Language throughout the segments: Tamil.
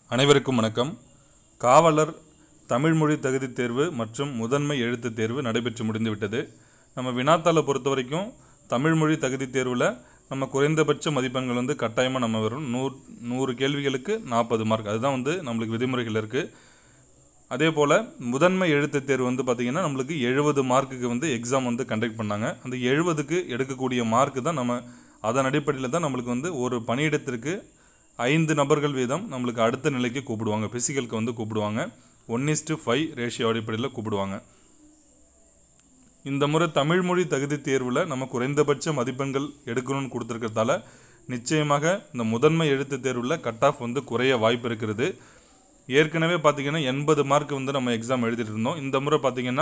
அனைவருக்கும் வணக்கம் காவலர் தமிழ்மொழி தகுதித் தேர்வு மற்றும் முதன்மை எழுத்துத் தேர்வு நடைபெற்று முடிந்துவிட்டது நம்ம வினாத்தாளை பொறுத்த வரைக்கும் தமிழ்மொழி தகுதித் தேர்வில் நம்ம குறைந்தபட்ச மதிப்பெண்கள் வந்து கட்டாயமாக நம்ம வரும் நூறு நூறு கேள்விகளுக்கு நாற்பது மார்க் அதுதான் வந்து நம்மளுக்கு விதிமுறைகள் இருக்குது அதே போல் முதன்மை எழுத்துத் தேர்வு வந்து பார்த்திங்கன்னா நம்மளுக்கு எழுபது மார்க்குக்கு வந்து எக்ஸாம் வந்து கண்டக்ட் பண்ணாங்க அந்த எழுபதுக்கு எடுக்கக்கூடிய மார்க்கு தான் நம்ம அதன் அடிப்படையில் தான் நம்மளுக்கு வந்து ஒரு பணியிடத்திற்கு ஐந்து நபர்கள் வீதம் நம்மளுக்கு அடுத்த நிலைக்கு கூப்பிடுவாங்க ஃபிசிக்கலுக்கு வந்து கூப்பிடுவாங்க ஒன் இஸ்டு ஃபைவ் ரேஷியோ அடிப்படையில் கூப்பிடுவாங்க இந்த முறை தமிழ்மொழி தகுதி தேர்வில் நம்ம குறைந்தபட்ச மதிப்பெண்கள் எடுக்கணும்னு கொடுத்துருக்கிறதால நிச்சயமாக இந்த முதன்மை எழுத்துத் தேர்வில் கட் ஆஃப் வந்து குறைய வாய்ப்பு இருக்கிறது ஏற்கனவே பார்த்தீங்கன்னா எண்பது மார்க் வந்து நம்ம எக்ஸாம் எழுதிட்டு இருந்தோம் இந்த முறை பார்த்தீங்கன்னா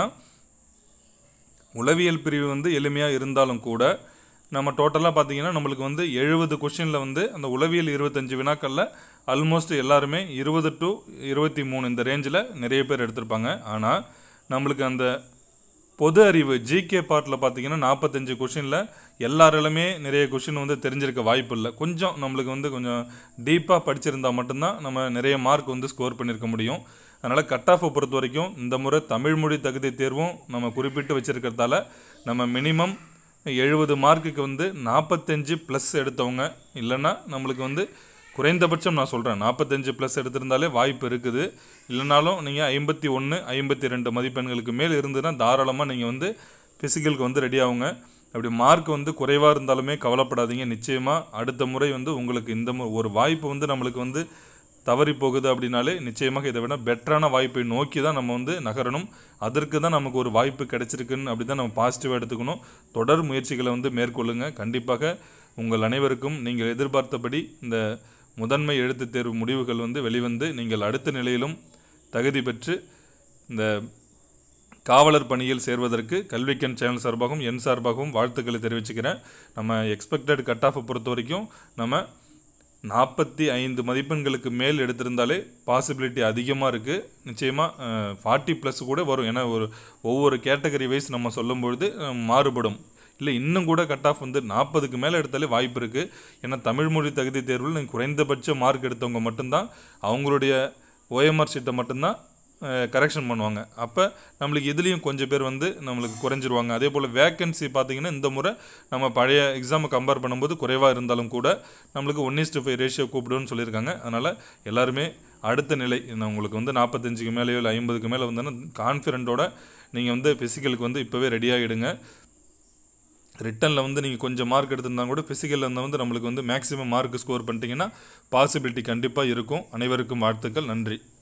உளவியல் பிரிவு வந்து எளிமையாக இருந்தாலும் கூட நம்ம டோட்டலாக பார்த்தீங்கன்னா நம்மளுக்கு வந்து எழுபது கொஷினில் வந்து அந்த உளவியல் இருபத்தஞ்சு வினாக்களில் ஆல்மோஸ்ட் எல்லாருமே இருபது டு இருபத்தி மூணு இந்த ரேஞ்சில் நிறைய பேர் எடுத்திருப்பாங்க ஆனால் நம்மளுக்கு அந்த பொது அறிவு ஜிகே பார்ட்டில் பார்த்தீங்கன்னா நாற்பத்தஞ்சு கொஷினில் எல்லாராலுமே நிறைய கொஷின் வந்து தெரிஞ்சிருக்க வாய்ப்பு இல்லை கொஞ்சம் நம்மளுக்கு வந்து கொஞ்சம் டீப்பாக படிச்சிருந்தா மட்டும்தான் நம்ம நிறைய மார்க் வந்து ஸ்கோர் பண்ணியிருக்க முடியும் அதனால் கட் ஆஃபை பொறுத்த வரைக்கும் இந்த முறை தமிழ்மொழி தகுதி தேர்வும் நம்ம குறிப்பிட்டு வச்சிருக்கிறதால நம்ம மினிமம் எழுபது மார்க்குக்கு வந்து நாற்பத்தஞ்சு ப்ளஸ் எடுத்தவங்க இல்லைன்னா நம்மளுக்கு வந்து குறைந்தபட்சம் நான் சொல்கிறேன் நாற்பத்தஞ்சு ப்ளஸ் எடுத்திருந்தாலே வாய்ப்பு இருக்குது இல்லைனாலும் நீங்கள் ஐம்பத்தி ஒன்று ஐம்பத்தி ரெண்டு மதிப்பெண்களுக்கு மேல் இருந்ததுன்னா தாராளமாக நீங்கள் வந்து ஃபிசிக்கலுக்கு வந்து ரெடி ஆகுங்க அப்படி மார்க் வந்து குறைவாக இருந்தாலுமே கவலைப்படாதீங்க நிச்சயமாக அடுத்த முறை வந்து உங்களுக்கு இந்த மு- ஒரு வாய்ப்பு வந்து நம்மளுக்கு வந்து தவறி போகுது அப்படின்னாலே நிச்சயமாக இதை விட பெட்டரான வாய்ப்பை நோக்கி தான் நம்ம வந்து நகரணும் அதற்கு தான் நமக்கு ஒரு வாய்ப்பு கிடைச்சிருக்குன்னு அப்படி தான் நம்ம பாசிட்டிவாக எடுத்துக்கணும் தொடர் முயற்சிகளை வந்து மேற்கொள்ளுங்க கண்டிப்பாக உங்கள் அனைவருக்கும் நீங்கள் எதிர்பார்த்தபடி இந்த முதன்மை எழுத்துத் தேர்வு முடிவுகள் வந்து வெளிவந்து நீங்கள் அடுத்த நிலையிலும் தகுதி பெற்று இந்த காவலர் பணியில் சேர்வதற்கு கல்விக்கண் சேனல் சார்பாகவும் என் சார்பாகவும் வாழ்த்துக்களை தெரிவிச்சுக்கிறேன் நம்ம எக்ஸ்பெக்டட் கட் ஆஃபை பொறுத்த வரைக்கும் நம்ம நாற்பத்தி ஐந்து மதிப்பெண்களுக்கு மேல் எடுத்திருந்தாலே பாசிபிலிட்டி அதிகமாக இருக்குது நிச்சயமாக ஃபார்ட்டி ப்ளஸ் கூட வரும் ஏன்னா ஒரு ஒவ்வொரு கேட்டகரி வைஸ் நம்ம சொல்லும் பொழுது அஹ், மாறுபடும் இல்லை இன்னும் கூட கட் ஆஃப் வந்து நாற்பதுக்கு மேலே எடுத்தாலே வாய்ப்பு இருக்குது ஏன்னா தமிழ் மொழி தகுதி தேர்வில் நீங்கள் குறைந்தபட்ச மார்க் எடுத்தவங்க மட்டும்தான் அவங்களுடைய ஓஎம்ஆர் ஷீட்டை மட்டும்தான் கரெக்ஷன் பண்ணுவாங்க அப்போ நம்மளுக்கு இதுலேயும் கொஞ்சம் பேர் வந்து நம்மளுக்கு குறைஞ்சிருவாங்க அதே போல் வேக்கன்சி பார்த்தீங்கன்னா இந்த முறை நம்ம பழைய எக்ஸாமை கம்பேர் பண்ணும்போது குறைவாக இருந்தாலும் கூட நம்மளுக்கு ஒன் இஸ்டு ஃபைவ் ரேஷியோ கூப்பிடுன்னு சொல்லியிருக்காங்க அதனால் எல்லாருமே அடுத்த நிலை நான் உங்களுக்கு வந்து நாற்பத்தஞ்சுக்கு மேலேயோ இல்லை ஐம்பதுக்கு மேலே வந்தோன்னா கான்ஃபிடென்ட்டோட நீங்கள் வந்து ஃபிசிக்கலுக்கு வந்து இப்போவே ரெடி ஆகிடுங்க ரிட்டனில் வந்து நீங்கள் கொஞ்சம் மார்க் எடுத்திருந்தா கூட ஃபிசிக்கலில் இருந்தால் வந்து நம்மளுக்கு வந்து மேக்ஸிமம் மார்க் ஸ்கோர் பண்ணிட்டீங்கன்னா பாசிபிலிட்டி கண்டிப்பாக இருக்கும் அனைவருக்கும் வாழ்த்துக்கள் நன்றி